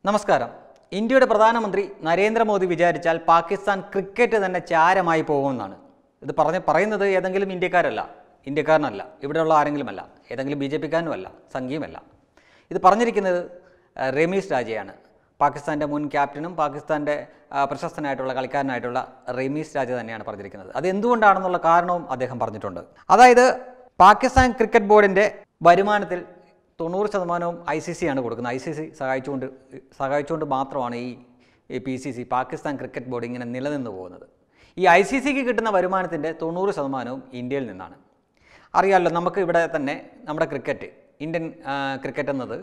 നമസ്കാരം ഇന്ത്യയുടെ പ്രധാനമന്ത്രി നരേന്ദ്രമോദി വിചാരിച്ചാൽ പാകിസ്ഥാൻ ക്രിക്കറ്റ് തന്നെ ചാരമായി പോകുമെന്നാണ് ഇത് പറഞ്ഞ് പറയുന്നത് ഏതെങ്കിലും ഇന്ത്യക്കാരല്ല ഇന്ത്യക്കാരനല്ല ഇവിടെയുള്ള ആരെങ്കിലുമല്ല ഏതെങ്കിലും ബി ജെ പിക്കാരനുമല്ല സംഘീയമല്ല ഇത് പറഞ്ഞിരിക്കുന്നത് ആ, റമീസ് രാജയാണ് പാകിസ്ഥാൻ്റെ മുൻ ക്യാപ്റ്റനും പാകിസ്ഥാൻ്റെ ആ, പ്രശസ്തനായിട്ടുള്ള കളിക്കാരനായിട്ടുള്ള റമീസ് രാജ തന്നെയാണ് പറഞ്ഞിരിക്കുന്നത് അത് എന്തുകൊണ്ടാണെന്നുള്ള കാരണവും അദ്ദേഹം പറഞ്ഞിട്ടുണ്ട് അതായത് പാകിസ്ഥാൻ ക്രിക്കറ്റ് ബോർഡിൻ്റെ വരുമാനത്തിൽ തൊണ്ണൂറ് ശതമാനവും ഐ സി സി ആണ് കൊടുക്കുന്നത് ഐ സി സി സഹായിച്ചുകൊണ്ട് സഹായിച്ചുകൊണ്ട് മാത്രമാണ് ഈ P C C Pakistan cricket board ഇങ്ങനെ നിലനിന്ന് പോകുന്നത് ഈ ഐ സി സിക്ക് കിട്ടുന്ന വരുമാനത്തിൻ്റെ തൊണ്ണൂറ് ശതമാനവും ഇന്ത്യയിൽ നിന്നാണ് അറിയാമല്ലോ നമുക്ക് ഇവിടെ തന്നെ നമ്മുടെ ക്രിക്കറ്റ് ഇന്ത്യൻ ആ, ക്രിക്കറ്റ് എന്നത്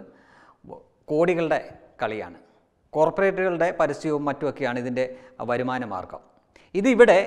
കോടികളുടെ കളിയാണ് കോർപ്പറേറ്റുകളുടെ പരസ്യവും മറ്റുമൊക്കെയാണ് ഇതിൻ്റെ വരുമാന മാർഗം ഇതിവിടെ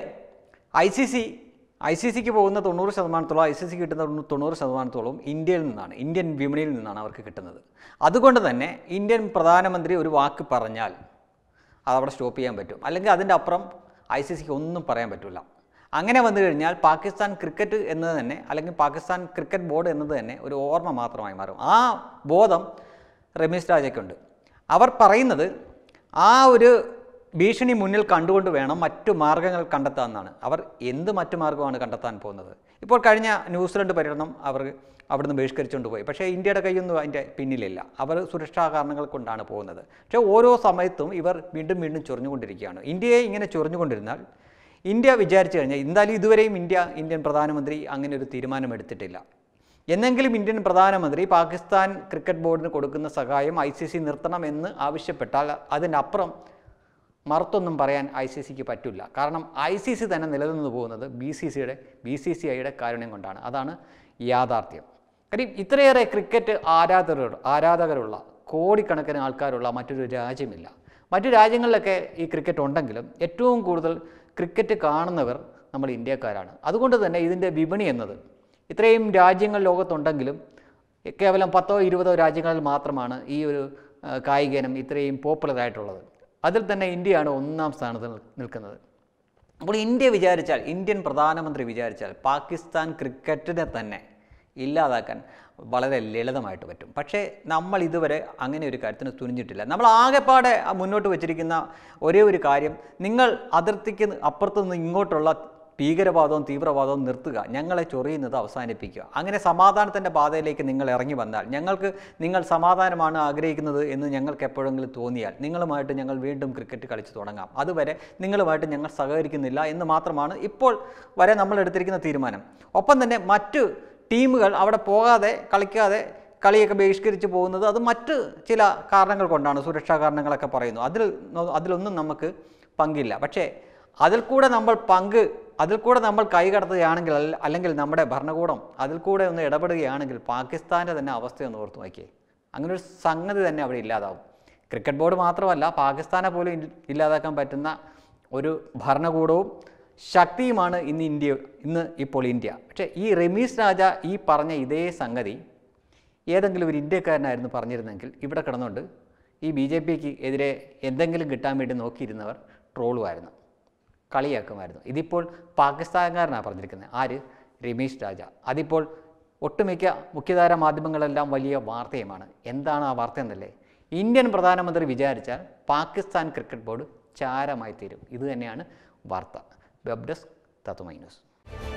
I C C I C സിക്ക് പോകുന്ന തൊണ്ണൂറ് ശതമാനത്തോളം ഐ സി സിക്ക് കിട്ടുന്ന തൊണ്ണൂ- തൊണ്ണൂറ് ശതമാനത്തോളം ഇന്ത്യയിൽ നിന്നാണ് ഇന്ത്യൻ വിപണിയിൽ നിന്നാണ് അവർക്ക് കിട്ടുന്നത് അതുകൊണ്ട് തന്നെ ഇന്ത്യൻ പ്രധാനമന്ത്രി ഒരു വാക്ക് പറഞ്ഞാൽ അതവിടെ സ്റ്റോപ്പ് ചെയ്യാൻ പറ്റും അല്ലെങ്കിൽ അതിൻ്റെ അപ്പുറം ഐ സി സിക്ക് ഒന്നും പറയാൻ പറ്റില്ല അങ്ങനെ വന്നു കഴിഞ്ഞാൽ പാകിസ്ഥാൻ ക്രിക്കറ്റ് എന്നത് തന്നെ അല്ലെങ്കിൽ പാകിസ്ഥാൻ ക്രിക്കറ്റ് ബോർഡ് എന്നത് തന്നെ ഒരു ഓർമ്മ മാത്രമായി മാറും ആ ബോധം രമേശ് രാജയ്ക്കുണ്ട് അവർ പറയുന്നത് ആ ഒരു ഭീഷണി മുന്നിൽ കണ്ടുകൊണ്ട് വേണം മറ്റു മാർഗങ്ങൾ കണ്ടെത്താമെന്നാണ് അവർ എന്ത് മറ്റു മാർഗമാണ് കണ്ടെത്താൻ പോകുന്നത് ഇപ്പോൾ കഴിഞ്ഞ ന്യൂസിലൻഡ് പര്യടനം അവർ അവിടുന്ന് ബഹിഷ്കരിച്ചുകൊണ്ട് പോയി പക്ഷേ ഇന്ത്യയുടെ കൈയൊന്നും അതിൻ്റെ പിന്നിലില്ല അവർ സുരക്ഷാ കാരണങ്ങൾ കൊണ്ടാണ് പോകുന്നത് പക്ഷേ ഓരോ സമയത്തും ഇവർ വീണ്ടും വീണ്ടും ചൊറിഞ്ഞുകൊണ്ടിരിക്കുകയാണ് ഇന്ത്യയെ ഇങ്ങനെ ചൊറിഞ്ഞുകൊണ്ടിരുന്നാൽ ഇന്ത്യ വിചാരിച്ചു കഴിഞ്ഞാൽ എന്തായാലും ഇതുവരെയും ഇന്ത്യ ഇന്ത്യൻ പ്രധാനമന്ത്രി അങ്ങനെ ഒരു തീരുമാനമെടുത്തിട്ടില്ല എന്നെങ്കിലും ഇന്ത്യൻ പ്രധാനമന്ത്രി പാകിസ്ഥാൻ ക്രിക്കറ്റ് ബോർഡിന് കൊടുക്കുന്ന സഹായം ഐ സി സി നിർത്തണമെന്ന് ആവശ്യപ്പെട്ടാൽ അതിനപ്പുറം മറുത്തൊന്നും പറയാൻ ഐ സി സിക്ക് പറ്റില്ല കാരണം ഐ സി സി തന്നെ നിലനിന്ന് പോകുന്നത് ബി സി സിയുടെ ബി സി സി ഐയുടെ കാരുണ്യം കൊണ്ടാണ് അതാണ് യാഥാർത്ഥ്യം കാര്യം ഇത്രയേറെ ക്രിക്കറ്റ് ആരാധകരുള്ള ആരാധകരുള്ള കോടിക്കണക്കിന് ആൾക്കാരുള്ള മറ്റൊരു രാജ്യമില്ല മറ്റു രാജ്യങ്ങളിലൊക്കെ ഈ ക്രിക്കറ്റ് ഉണ്ടെങ്കിലും ഏറ്റവും കൂടുതൽ ക്രിക്കറ്റ് കാണുന്നവർ നമ്മൾ ഇന്ത്യക്കാരാണ് അതുകൊണ്ട് തന്നെ ഇതിൻ്റെ വിപണി എന്നത് ഇത്രയും രാജ്യങ്ങൾ ലോകത്തുണ്ടെങ്കിലും കേവലം പത്തോ ഇരുപതോ രാജ്യങ്ങളിൽ മാത്രമാണ് ഈ ഒരു ആ, കായിക ഇനം ഇത്രയും പോപ്പുലർ ആയിട്ടുള്ളത് അതിൽ തന്നെ ഇന്ത്യയാണ് ഒന്നാം സ്ഥാനത്ത് നിൽ- നിൽക്കുന്നത് അപ്പോൾ ഇന്ത്യ വിചാരിച്ചാൽ ഇന്ത്യൻ പ്രധാനമന്ത്രി വിചാരിച്ചാൽ പാകിസ്ഥാൻ ക്രിക്കറ്റിനെ തന്നെ ഇല്ലാതാക്കാൻ വളരെ ലളിതമായിട്ട് പറ്റും പക്ഷേ നമ്മൾ ഇതുവരെ അങ്ങനെ ഒരു കാര്യത്തിന് തുനിഞ്ഞിട്ടില്ല നമ്മൾ ആകെപ്പാടെ ആ മുന്നോട്ട് വെച്ചിരിക്കുന്ന ഒരേ ഒരു കാര്യം നിങ്ങൾ അതിർത്തിക്ക് അപ്പുറത്തു നിന്ന് ഇങ്ങോട്ടുള്ള ഭീകരവാദവും തീവ്രവാദവും നിർത്തുക ഞങ്ങളെ ചൊറിയുന്നത് അവസാനിപ്പിക്കുക അങ്ങനെ സമാധാനത്തിൻ്റെ പാതയിലേക്ക് നിങ്ങൾ ഇറങ്ങി വന്നാൽ ഞങ്ങൾക്ക് നിങ്ങൾ സമാധാനമാണ് ആഗ്രഹിക്കുന്നത് എന്ന് ഞങ്ങൾക്ക് എപ്പോഴെങ്കിലും തോന്നിയാൽ നിങ്ങളുമായിട്ട് ഞങ്ങൾ വീണ്ടും ക്രിക്കറ്റ് കളിച്ച് തുടങ്ങാം അതുവരെ നിങ്ങളുമായിട്ട് ഞങ്ങൾ സഹകരിക്കുന്നില്ല എന്ന് മാത്രമാണ് ഇപ്പോൾ വരെ നമ്മൾ എടുത്തിരിക്കുന്ന തീരുമാനം ഒപ്പം തന്നെ മറ്റ് ടീമുകൾ അവിടെ പോകാതെ കളിക്കാതെ കളിയൊക്കെ ബഹിഷ്കരിച്ച് പോകുന്നത് അത് മറ്റ് ചില കാരണങ്ങൾ കൊണ്ടാണ് സുരക്ഷാ കാരണങ്ങളൊക്കെ പറയുന്നു അതിൽ നോ- അതിലൊന്നും നമുക്ക് പങ്കില്ല പക്ഷേ അതിൽ കൂടെ നമ്മൾ പങ്ക് അതിൽ കൂടെ നമ്മൾ കൈകടത്തുകയാണെങ്കിൽ അല്ല- അല്ലെങ്കിൽ നമ്മുടെ ഭരണകൂടം അതിൽ കൂടെ ഒന്ന് ഇടപെടുകയാണെങ്കിൽ പാകിസ്ഥാൻ്റെ തന്നെ അവസ്ഥയൊന്ന് ഓർത്ത് നോക്കിയേ അങ്ങനെ ഒരു സംഗതി തന്നെ അവിടെ ഇല്ലാതാവും ക്രിക്കറ്റ് ബോർഡ് മാത്രമല്ല പാകിസ്ഥാനെ പോലും ഇൽ- ഇല്ലാതാക്കാൻ പറ്റുന്ന ഒരു ഭരണകൂടവും ശക്തിയുമാണ് ഇന്ന് ഇന്ത്യ ഇന്ന് ഇപ്പോൾ ഇന്ത്യ പക്ഷേ ഈ റമീസ് രാജ ഈ പറഞ്ഞ ഇതേ സംഗതി ഏതെങ്കിലും ഒരു ഇന്ത്യക്കാരനായിരുന്നു പറഞ്ഞിരുന്നെങ്കിൽ ഇവിടെ കിടന്നുകൊണ്ട് ഈ ബി ജെ പിക്ക് എതിരെ എന്തെങ്കിലും കിട്ടാൻ വേണ്ടി നോക്കിയിരുന്നവർ ട്രോളുമായിരുന്നു കളിയാക്കുമായിരുന്നു ഇതിപ്പോൾ പാകിസ്ഥാൻകാരനാണ് പറഞ്ഞിരിക്കുന്നത് ആര് രമേശ് രാജ അതിപ്പോൾ ഒട്ടുമിക്ക മുഖ്യധാര മാധ്യമങ്ങളെല്ലാം വലിയ വാർത്തയുമാണ് എന്താണ് ആ വാർത്ത എന്നല്ലേ ഇന്ത്യൻ പ്രധാനമന്ത്രി വിചാരിച്ചാൽ പാകിസ്ഥാൻ ക്രിക്കറ്റ് ബോർഡ് ചാരമായി തീരും ഇത് തന്നെയാണ് വാർത്ത വെബ് ഡെസ്ക് തത്തുമൈ ന്യൂസ്